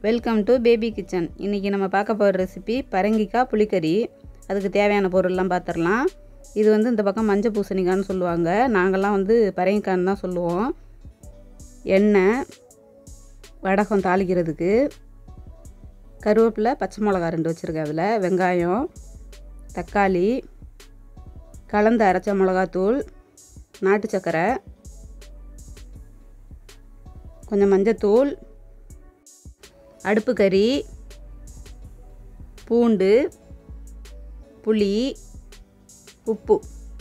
welcome to baby kitchen இன்றைக்கி நம்ம பார்க்க போகிற ரெசிபி பரங்கிக்காய் புளிக்கறி அதுக்கு தேவையான பொருள்லாம் பார்த்துடலாம் இது வந்து இந்த பக்கம் மஞ்சள் பூசணிக்கான்னு சொல்லுவாங்க நாங்கள்லாம் வந்து பரங்கிக்கான்னு தான் சொல்லுவோம் எண்ணெய் வடகம் தாளிக்கிறதுக்கு கருவேப்பிலை பச்சை மிளகா ரெண்டு வச்சுருக்கேன் அதில் வெங்காயம் தக்காளி கலந்து அரைச்ச மிளகாத்தூள் நாட்டு சர்க்கரை கொஞ்சம் மஞ்சத்தூள் அடுப்பு கறி பூண்டு புளி உப்பு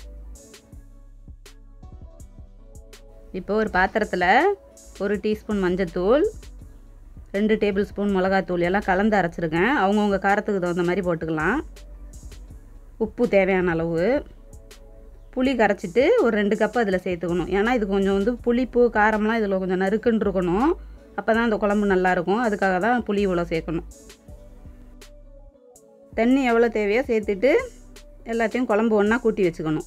இப்போ ஒரு பாத்திரத்தில் ஒரு டீஸ்பூன் மஞ்சத்தூள் ரெண்டு டேபிள் ஸ்பூன் மிளகாத்தூள் எல்லாம் கலந்து அரைச்சிருக்கேன் அவங்கவுங்க காரத்துக்கு தகுந்த மாதிரி போட்டுக்கலாம் உப்பு தேவையான அளவு புளி கரைச்சிட்டு ஒரு ரெண்டு கப் அதில் சேர்த்துக்கணும் ஏன்னா இது கொஞ்சம் வந்து புளிப்பு காரம்லாம் இதில் கொஞ்சம் நறுக்குன்னு இருக்கணும் அப்போ தான் அந்த குழம்பு நல்லாயிருக்கும் அதுக்காக தான் புளி இவ்வளோ சேர்க்கணும் தண்ணி எவ்வளோ தேவையோ சேர்த்துட்டு எல்லாத்தையும் குழம்பு ஒன்றா கூட்டி வச்சுக்கணும்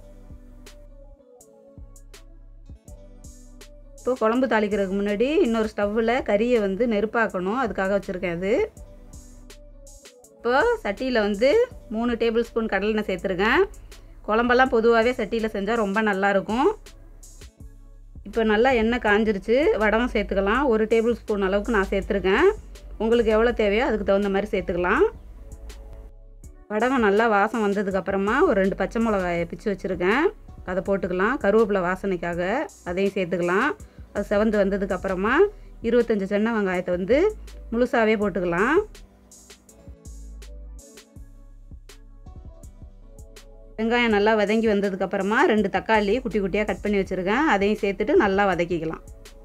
இப்போ குழம்பு தாளிக்கிறதுக்கு முன்னாடி இன்னொரு ஸ்டவ்வில் கறியை வந்து நெருப்பாக்கணும் அதுக்காக வச்சுருக்கேன் அது இப்போ சட்டியில் வந்து மூணு டேபிள் ஸ்பூன் கடலெண்ணெய் சேர்த்துருக்கேன் குழம்பெல்லாம் பொதுவாகவே சட்டியில் செஞ்சால் ரொம்ப நல்லாயிருக்கும் இப்போ நல்லா எண்ணெய் காஞ்சிருச்சு வடகம் சேர்த்துக்கலாம் ஒரு டேபிள் ஸ்பூன் அளவுக்கு நான் சேர்த்துருக்கேன் உங்களுக்கு எவ்வளோ தேவையோ அதுக்கு தகுந்த மாதிரி சேர்த்துக்கலாம் வடகம் நல்லா வாசம் வந்ததுக்கப்புறமா ஒரு ரெண்டு பச்சை மிளகாயை பிச்சு வச்சுருக்கேன் அதை போட்டுக்கலாம் கருவேப்பிலை வாசனைக்காக அதையும் சேர்த்துக்கலாம் அது செவந்து வந்ததுக்கப்புறமா இருபத்தஞ்சி சின்ன வெங்காயத்தை வந்து முழுசாகவே போட்டுக்கலாம் வெங்காயம் நல்லா வதங்கி வந்ததுக்கப்புறமா ரெண்டு தக்காளி குட்டி குட்டியாக கட் பண்ணி வச்சுருக்கேன் அதையும் சேர்த்துட்டு நல்லா வதக்கிக்கலாம்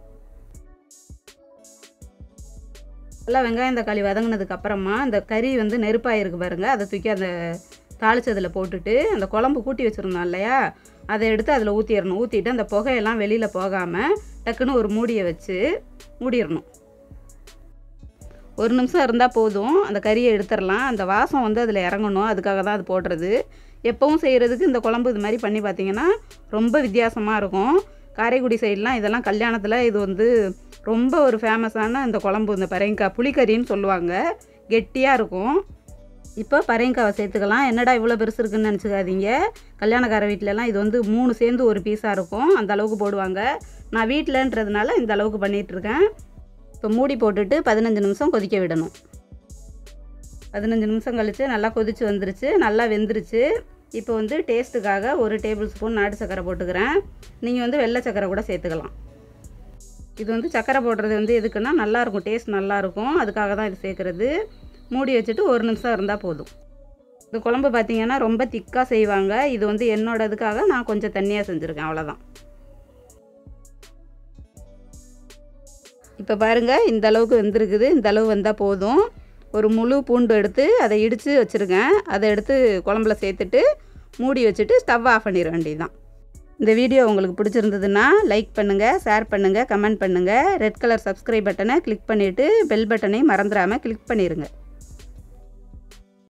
நல்லா வெங்காயம் தக்காளி வதங்கினதுக்கப்புறமா அந்த கறி வந்து நெருப்பாக இருக்கு பாருங்கள் அதை தூக்கி அந்த தாளிச்சதில் போட்டுட்டு அந்த குழம்பு கூட்டி வச்சுருந்தோம் இல்லையா அதை எடுத்து அதில் ஊற்றிடணும் ஊற்றிட்டு அந்த புகையெல்லாம் வெளியில் போகாமல் டக்குன்னு ஒரு மூடியை வச்சு மூடிடணும் ஒரு நிமிஷம் இருந்தால் போதும் அந்த கறியை எடுத்துடலாம் அந்த வாசம் வந்து அதில் இறங்கணும் அதுக்காக தான் அது போடுறது எப்பவும் செய்கிறதுக்கு இந்த குழம்பு இது மாதிரி பண்ணி பார்த்தீங்கன்னா ரொம்ப வித்தியாசமாக இருக்கும் காரைக்குடி சைட்லாம் இதெல்லாம் கல்யாணத்தில் இது வந்து ரொம்ப ஒரு ஃபேமஸான இந்த குழம்பு இந்த பரங்கிக்காய் புளிக்கறின்னு சொல்லுவாங்க கெட்டியாக இருக்கும் இப்போ பரங்கிக்காவை சேர்த்துக்கலாம் என்னடா இவ்வளோ பெருசு இருக்குன்னு நினச்சிக்காதீங்க கல்யாணக்கார வீட்டிலலாம் இது வந்து மூணு சேர்ந்து ஒரு பீஸாக இருக்கும் அந்த அளவுக்கு போடுவாங்க நான் வீட்டிலன்றதுனால இந்த அளவுக்கு பண்ணிகிட்ருக்கேன் இப்போ மூடி போட்டுட்டு பதினஞ்சு நிமிஷம் கொதிக்க விடணும் பதினஞ்சு நிமிஷம் கழித்து நல்லா கொதித்து வந்துருச்சு நல்லா வெந்துருச்சு இப்போ வந்து டேஸ்ட்டுக்காக ஒரு டேபிள் ஸ்பூன் நாட்டு சக்கரை போட்டுக்கிறேன் நீங்கள் வந்து வெள்ளை சக்கரை கூட சேர்த்துக்கலாம் இது வந்து சக்கரை போடுறது வந்து எதுக்குன்னா நல்லாயிருக்கும் டேஸ்ட் நல்லாயிருக்கும் அதுக்காக தான் இது சேர்க்குறது மூடி வச்சுட்டு ஒரு நிமிஷம் இருந்தால் போதும் இந்த குழம்பு பார்த்திங்கன்னா ரொம்ப திக்காக செய்வாங்க இது வந்து என்னோட இதுக்காக நான் கொஞ்சம் தண்ணியாக செஞ்சுருக்கேன் அவ்வளோதான் இப்போ பாருங்கள் இந்த அளவுக்கு வெந்திருக்குது இந்த அளவு வந்தால் போதும் ஒரு முழு பூண்டு எடுத்து அதை இடித்து வச்சுருக்கேன் அதை எடுத்து குழம்புல சேர்த்துட்டு மூடி வச்சுட்டு ஸ்டவ் ஆஃப் பண்ணிட வேண்டியதுதான் இந்த வீடியோ உங்களுக்கு பிடிச்சிருந்ததுன்னா லைக் பண்ணுங்கள் ஷேர் பண்ணுங்கள் கமெண்ட் பண்ணுங்கள் ரெட் கலர் சப்ஸ்கிரைப் பட்டனை கிளிக் பண்ணிவிட்டு பெல் பட்டனையும் மறந்துடாமல் கிளிக் பண்ணிடுங்க